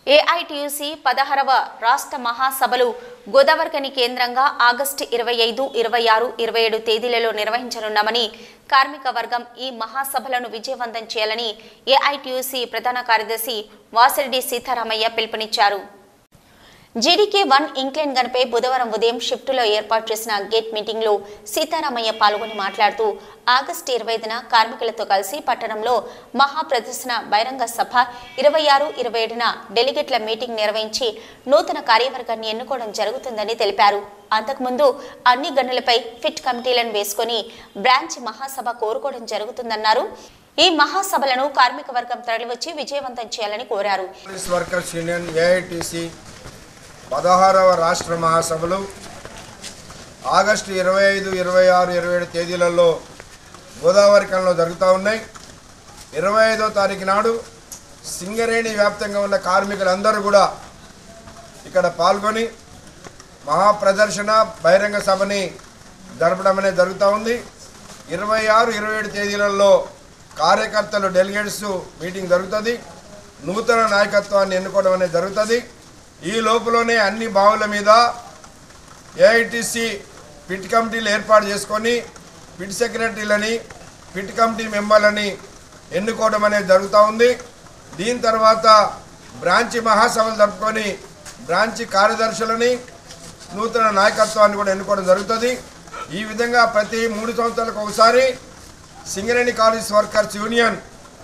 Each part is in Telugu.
ఏఐటియుసి పదహారవ రాష్ట్ర మహాసభలు గోదావరికని కేంద్రంగా ఆగస్టు ఇరవై ఐదు ఇరవై ఆరు ఇరవై ఏడు తేదీలలో నిర్వహించనున్నామని కార్మిక వర్గం ఈ మహాసభలను విజయవంతం చేయాలని ఏఐటియుసి ప్రధాన కార్యదర్శి వాసిరెడ్డి సీతారామయ్య పిలుపునిచ్చారు జీడీకే వన్ ఇంక్లైన్ గన్పై బుధవారం ఉదయం షిఫ్టులో ఏర్పాటు చేసిన గేట్ మీటింగ్లో సీతారామయ్య పాల్గొని మాట్లాడుతూ ఆగస్టు ఇరవై ఐదున కార్మికులతో కలిసి పట్టణంలో మహా ప్రదర్శన బహిరంగ సభ ఇరవై ఆరు ఇరవై ఏడున డెలిగేట్ల మీటింగ్ నిర్వహించి నూతన కార్యవర్గాన్ని ఎన్నుకోవడం జరుగుతుందని తెలిపారు అంతకుముందు అన్ని గన్నులపై ఫిట్ కమిటీలను వేసుకొని బ్రాంచ్ మహాసభ కోరుకోవడం జరుగుతుందన్నారు ఈ మహాసభలను కార్మిక వర్గం తరలివచ్చి విజయవంతం చేయాలని కోరారు పోలీస్ వర్కర్స్ యూనియన్ ఏఐటిసి పదహారవ రాష్ట్ర మహాసభలు ఆగస్టు ఇరవై ఐదు ఇరవై ఆరు ఇరవై ఏడు తేదీలలో గోదావరి కళలో జరుగుతూ ఉన్నాయి ఇరవై ఐదో తారీఖు నాడు సింగరేణి వ్యాప్తంగా ఉన్న కార్మికులందరూ కూడా ఇక్కడ పాల్గొని మహాప్రదర్శన బహిరంగ సభని జరపడం అనేది జరుగుతూ ఉంది ఇరవై ఆరు ఇరవై ఏడు తేదీలలో కార్యకర్తలు డెలిగేట్స్ మీటింగ్ జరుగుతుంది నూతన నాయకత్వాన్ని ఎన్నుకోవడం అనేది జరుగుతుంది ఈ లోపలనే అన్ని బావుల మీద ఏఐటిసి పిట్ కమిటీలు ఏర్పాటు చేసుకొని పిట్ సెక్రటరీలని పిట్ కమిటీ మెంబర్లని ఎన్నుకోవడం అనేది జరుగుతూ ఉంది దీని తర్వాత బ్రాంచి మహాసభలు జరుపుకొని బ్రాంచి కార్యదర్శులని నూతన నాయకత్వాన్ని కూడా ఎన్నుకోవడం జరుగుతుంది ఈ విధంగా ప్రతి మూడు సంవత్సరాలకు ఒకసారి సింగరేణి కాలేజ్ వర్కర్స్ యూనియన్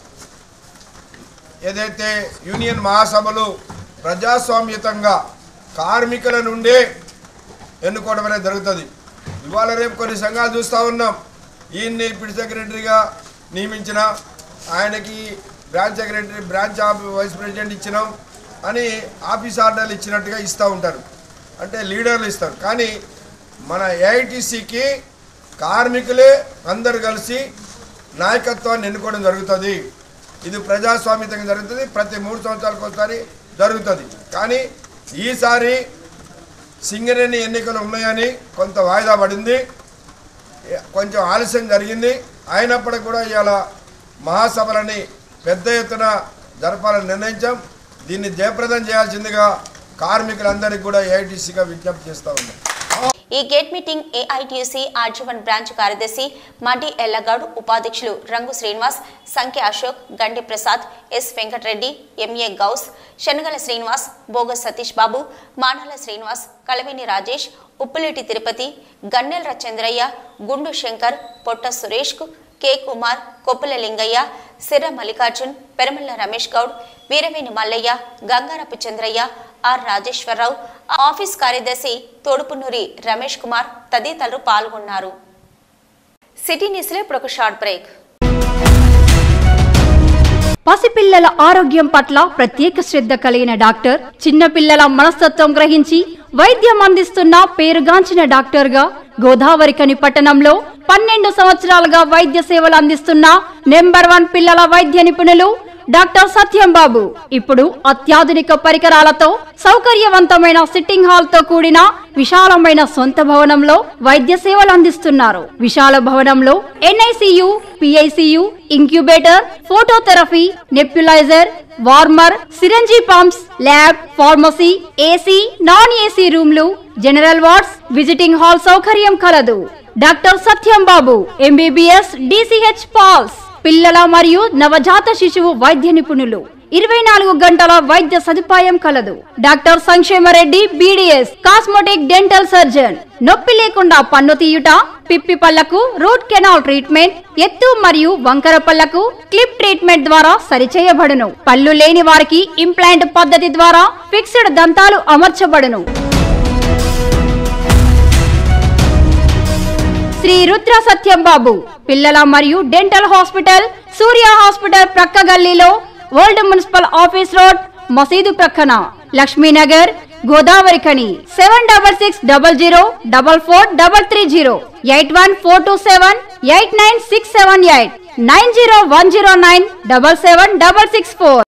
ఏదైతే యూనియన్ మహాసభలు ప్రజాస్వామ్యతంగా కార్మికుల నుండే ఎన్నుకోవడం అనేది జరుగుతుంది ఇవాళ రేపు కొన్ని సంఘాలు చూస్తూ ఉన్నాం ఈయన్ని పిడి సెక్రటరీగా నియమించిన ఆయనకి branch secretary branch of vice president ఇచ్చినాం అని ఆఫీస్ ఆర్డర్లు ఇచ్చినట్టుగా ఇస్తూ ఉంటారు అంటే లీడర్లు ఇస్తారు కానీ మన ఏఐటీసీకి కార్మికులే అందరు కలిసి నాయకత్వాన్ని ఎన్నుకోవడం జరుగుతుంది ఇది ప్రజాస్వామ్యంగా జరుగుతుంది ప్రతి మూడు సంవత్సరాలకు ఒకసారి జరుగుతుంది కానీ ఈసారి సింగరేణి ఎన్నికలు ఉన్నాయని కొంత వాయిదా పడింది కొంచెం ఆలస్యం జరిగింది అయినప్పటికీ కూడా ఇవాళ మహాసభలని పెద్ద ఎత్తున జరపాలని నిర్ణయించాం దీన్ని జయప్రదం చేయాల్సిందిగా కార్మికులందరికీ కూడా ఏఐటీసీగా విజ్ఞప్తి చేస్తూ ఉన్నాం ఈ gate meeting AITUC RG one branch కార్యదర్శి మడి ఎల్లగౌడ్ ఉపాధ్యక్షులు Rangu Srinivas Sankhya Ashok Gandi Prasad S Venkatareddy MA Gous Shanagala Srinivas Bogas Satish Babu Manala Srinivas Kalaveni Rajesh Uppuleti Tirupati Gannela Rachandraiah Gundu Shankar Potta Suresh K Kumar Koppula Lingaiah Sirra Mallikarjun Peramalla Ramesh Goud Veeraveni Mallaiah Gangarapu Chandraiah R Rajeshwararao office కార్యదర్శి తోడుపున్నూరి రమేష్ కుమార్ తదితరులు పాల్గొన్నారు సిటీ న్యూస్లో ఇప్పుడు ఒక షార్ట్ బ్రేక్ పసిపిల్లల ఆరోగ్యం పట్ల ప్రత్యేక శ్రద్ధ కలిగిన డాక్టర్ చిన్నపిల్లల మనస్తత్వం గ్రహించి వైద్యం అందిస్తున్న పేరుగాంచిన డాక్టర్గా గోదావరికని పట్టణంలో పన్నెండు సంవత్సరాలుగా వైద్య సేవలు అందిస్తున్న నెంబర్ వన్ పిల్లల వైద్య నిపుణులు డాక్టర్ సత్యం బాబు ఇప్పుడు అత్యాధునిక పరికరాలతో సౌకర్యవంతమైన సిట్టింగ్ హాల్ తో కూడిన విశాలమైన సొంత భవనంలో వైద్య సేవలు అందిస్తున్నారు విశాల భవనంలో NICU PICU incubator phototherapy nebuliser warmer syringe pumps lab pharmacy AC non AC రూమ్లు జనరల్ వార్డ్స్ విజిటింగ్ హాల్ సౌకర్యం కలదు doctor Satyam Babu MBBS DCH PALS పిల్లల మరియు నవజాత శిశువు వైద్య నిపుణులు ఇరవై నాలుగు గంటల వైద్య సదుపాయం కలదు doctor Sankshemareddy BDS cosmetic dental surgeon నొప్పి లేకుండా పన్ను తీయుట పిప్పి పళ్లకు రూట్ కెనాల్ ట్రీట్మెంట్ ఎత్తు మరియు వంకర పళ్లకు క్లిప్ ట్రీట్మెంట్ ద్వారా సరిచేయబడును పళ్ళు లేని వారికి ఇంప్లాంట్ పద్ధతి ద్వారా ఫిక్స్డ్ దంతాలు అమర్చబడును శ్రీ రుద్ర సత్యం బాబు పిల్లల మరియు డెంటల్ హాస్పిటల్ సూర్య హాస్పిటల్ ప్రక్క గల్లీలో ఓల్డ్ మున్సిపల్ ఆఫీస్ రోడ్ మసీదు ప్రక్కన Lakshminagar Godavari Khani seven double six double zero double four double three zero eight one four two seven eight nine six seven eight nine zero one zero nine double seven double six four